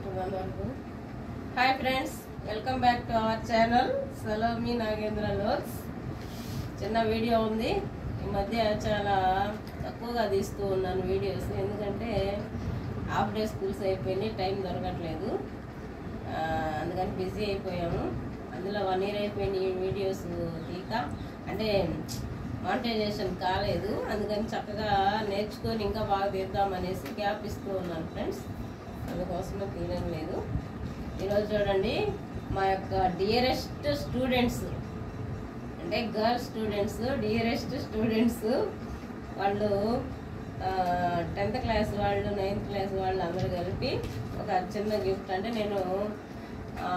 అనుకున్నాను వరకు hi friends welcome back to our channel Salomi Nagendra vlogs చిన్న వీడియో ఉంది ఈ మధ్య చాలా తక్కువగా తీస్తూ ఉన్నాను వీడియోస్ ఎందుకంటే హాఫ్ డే స్కూల్స్ అయిపోయినాయి టైం దొరకట్లేదు ఆ, అందుకని బిజీ అయిపోయాము అందులో వన్ ఇయర్ అయిపోయిన ఈ వీడియోస్ తీక అంటే మానిటైజేషన్ కాలేదు అందుకని చక్కగా నేర్చుకొని ఇంకా బాగా తీద్దామనేసి గ్యాప్ ఇస్తూ ఉన్నాను ఫ్రెండ్స్ అందుకోసమే తీయడం లేదు ఈరోజు చూడండి మా యొక్క డియరెస్ట్ స్టూడెంట్స్ అంటే గర్ల్స్ స్టూడెంట్స్ డియరెస్ట్ స్టూడెంట్స్ వాళ్ళు టెన్త్ క్లాస్ వాళ్ళు నైన్త్ క్లాస్ వాళ్ళు అందరూ కలిపి ఒక చిన్న గిఫ్ట్ అంటే నేను ఆ,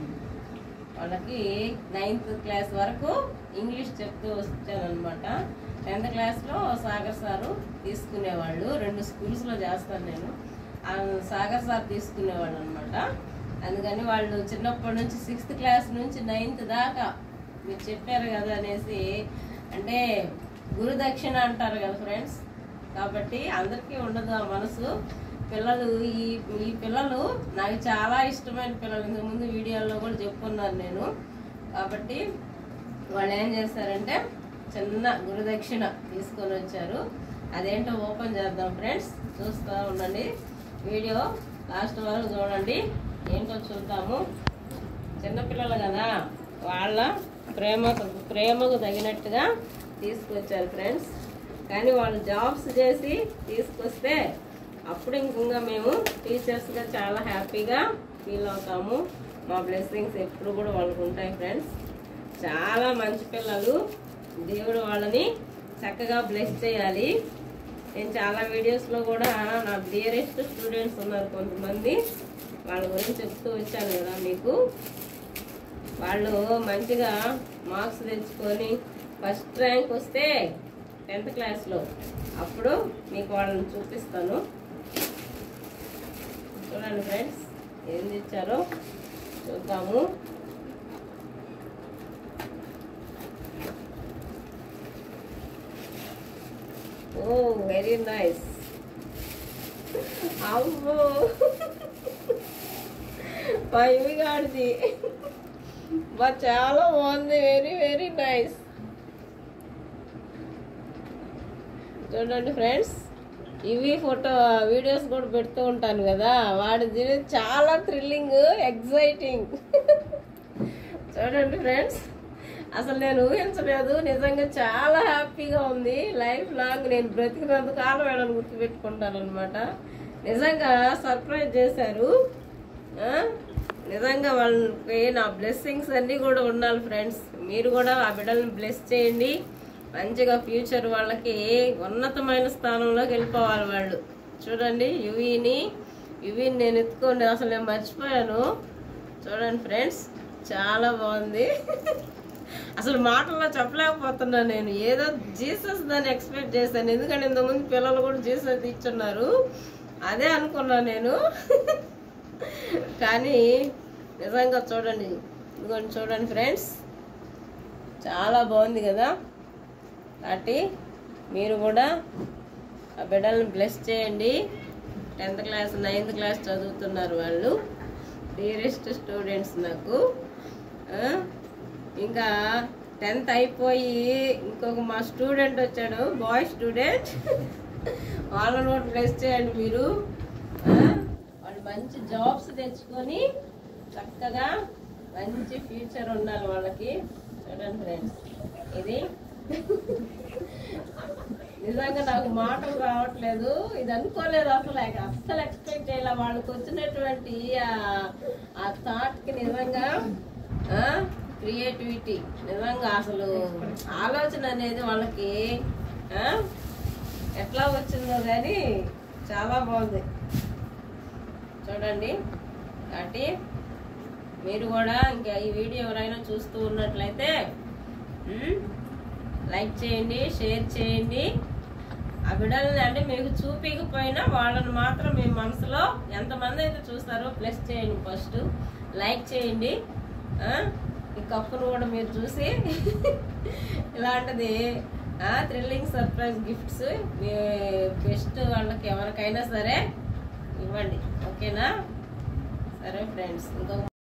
వాళ్ళకి నైన్త్ క్లాస్ వరకు ఇంగ్లీష్ చెప్తూ వచ్చానమాట టెన్త్ క్లాస్లో సాగర్ సారు తీసుకునేవాళ్ళు రెండు స్కూల్స్లో చేస్తాను నేను ఆ సాగర్ సార్ తీసుకునేవాళ్ళు అనమాట అందుకని వాళ్ళు చిన్నప్పటి నుంచి సిక్స్త్ క్లాస్ నుంచి నైన్త్ దాకా మీరు చెప్పారు కదా అనేసి అంటే గురుదక్షిణ అంటారు కదా ఫ్రెండ్స్ కాబట్టి అందరికీ ఉండదు ఆ మనసు పిల్లలు ఈ ఈ పిల్లలు నాకు చాలా ఇష్టమైన పిల్లలు ఇంతకుముందు వీడియోలో కూడా చెప్పుకున్నాను నేను కాబట్టి వాళ్ళు ఏం చేస్తారంటే చిన్న గురుదక్షిణ తీసుకొని వచ్చారు అదేంటో ఓపెన్ చేద్దాం ఫ్రెండ్స్ చూస్తూ ఉండండి వీడియో లాస్ట్ వరకు చూడండి ఏంటో చూద్దాము చిన్నపిల్లలు కదా వాళ్ళ ప్రేమకు ప్రేమకు తగినట్టుగా తీసుకొచ్చారు ఫ్రెండ్స్ కానీ వాళ్ళు జాబ్స్ చేసి తీసుకొస్తే అప్పుడు ఇంకా మేము టీచర్స్గా చాలా హ్యాపీగా ఫీల్ అవుతాము మా బ్లెస్సింగ్స్ ఎప్పుడు కూడా వాళ్ళకు ఉంటాయి ఫ్రెండ్స్ చాలా మంచి పిల్లలు దేవుడు వాళ్ళని చక్కగా బ్లెస్ చేయాలి నేను చాలా వీడియోస్లో కూడా నా డియరెస్ట్ స్టూడెంట్స్ ఉన్నారు కొంతమంది వాళ్ళ గురించి చెప్తూ వచ్చాను కదా మీకు వాళ్ళు మంచిగా మార్క్స్ తెచ్చుకొని ఫస్ట్ ర్యాంక్ వస్తే టెన్త్ క్లాస్లో అప్పుడు మీకు వాళ్ళని చూపిస్తాను చూడండి ఫ్రెండ్స్ ఏం తెచ్చారో చూద్దాము ఓ వెరీ నైస్ అమ్మో మా ఇవి గాడిది బా చాలా బాగుంది వెరీ వెరీ నైస్ చూడండి ఫ్రెండ్స్ ఇవి ఫోటో వీడియోస్ కూడా పెడుతూ ఉంటాను కదా వాడిది చాలా థ్రిల్లింగ్ ఎగ్జైటింగ్ చూడండి ఫ్రెండ్స్ అసలు నేను ఊహించలేదు నిజంగా చాలా హ్యాపీగా ఉంది లైఫ్ లాంగ్ నేను బ్రతికినంత కాలం వీళ్ళని గుర్తుపెట్టుకుంటాను అనమాట నిజంగా సర్ప్రైజ్ చేశారు ఆ? నిజంగా వాళ్ళకి నా బ్లెస్సింగ్స్ అన్నీ కూడా ఉండాలి ఫ్రెండ్స్ మీరు కూడా ఆ బిడ్డల్ని బ్లెస్ చేయండి మంచిగా ఫ్యూచర్ వాళ్ళకి ఉన్నతమైన స్థానంలోకి వెళ్ళిపోవాలి వాళ్ళు చూడండి యువీని యువీని నేను ఎత్తుకోండి అసలు నేను మర్చిపోయాను చూడండి ఫ్రెండ్స్ చాలా బాగుంది అసలు మాటల్లో చెప్పలేకపోతున్నాను నేను ఏదో జీసస్ దాన్ని ఎక్స్పెక్ట్ చేశాను ఎందుకంటే ఇంతకుముందు పిల్లలు కూడా జీసస్ ఇచ్చున్నారు అదే అనుకున్నాను నేను కానీ నిజంగా చూడండి ఇదిగోండి చూడండి ఫ్రెండ్స్ చాలా బాగుంది కదా కాబట్టి మీరు కూడా ఆ బిడ్డలను బ్లెస్ చేయండి టెన్త్ క్లాస్ నైన్త్ క్లాస్ చదువుతున్నారు వాళ్ళు డియరెస్ట్ స్టూడెంట్స్ నాకు ఆ, ఇంకా టెన్త్ అయిపోయి ఇంకొక మా స్టూడెంట్ వచ్చాడు బాయ్ స్టూడెంట్ వాళ్ళని కూడా బ్లెస్ చేయండి మీరు ఆ, వాళ్ళు మంచి జాబ్స్ తెచ్చుకొని చక్కగా మంచి ఫ్యూచర్ ఉండాలి వాళ్ళకి చూడండి ఫ్రెండ్స్ ఇది నిజంగా నాకు మాటలు రావట్లేదు ఇది అనుకోలేదు అసలు అస్సలు ఎక్స్పెక్ట్ చేయాల వాళ్ళకి వచ్చినటువంటి ఆ- ఆ థాట్ కి నిజంగా క్రియేటివిటీ నిజంగా అసలు ఆలోచన అనేది వాళ్ళకి ఆ, ఎట్లా వచ్చిందో కానీ చాలా బాగుంది చూడండి కాబట్టి మీరు కూడా ఇంకా ఈ వీడియో ఎవరైనా చూస్తూ ఉన్నట్లయితే మ్, లైక్ చేయండి షేర్ చేయండి ఆ బిడ్డలని అంటే మీకు చూపించకపోయినా వాళ్ళని మాత్రం మీ మనసులో ఎంతమంది అయితే చూస్తారో ప్లస్ చేయండి ఫస్ట్ లైక్ చేయండి ఆ, ఈ కప్పును కూడా మీరు చూసి ఇలాంటిది థ్రిల్లింగ్ సర్ప్రైజ్ గిఫ్ట్స్ మీ బెస్ట్ వాళ్ళకి ఎవరికైనా సరే ఇవ్వండి ఓకేనా సరే ఫ్రెండ్స్ ఇంకొక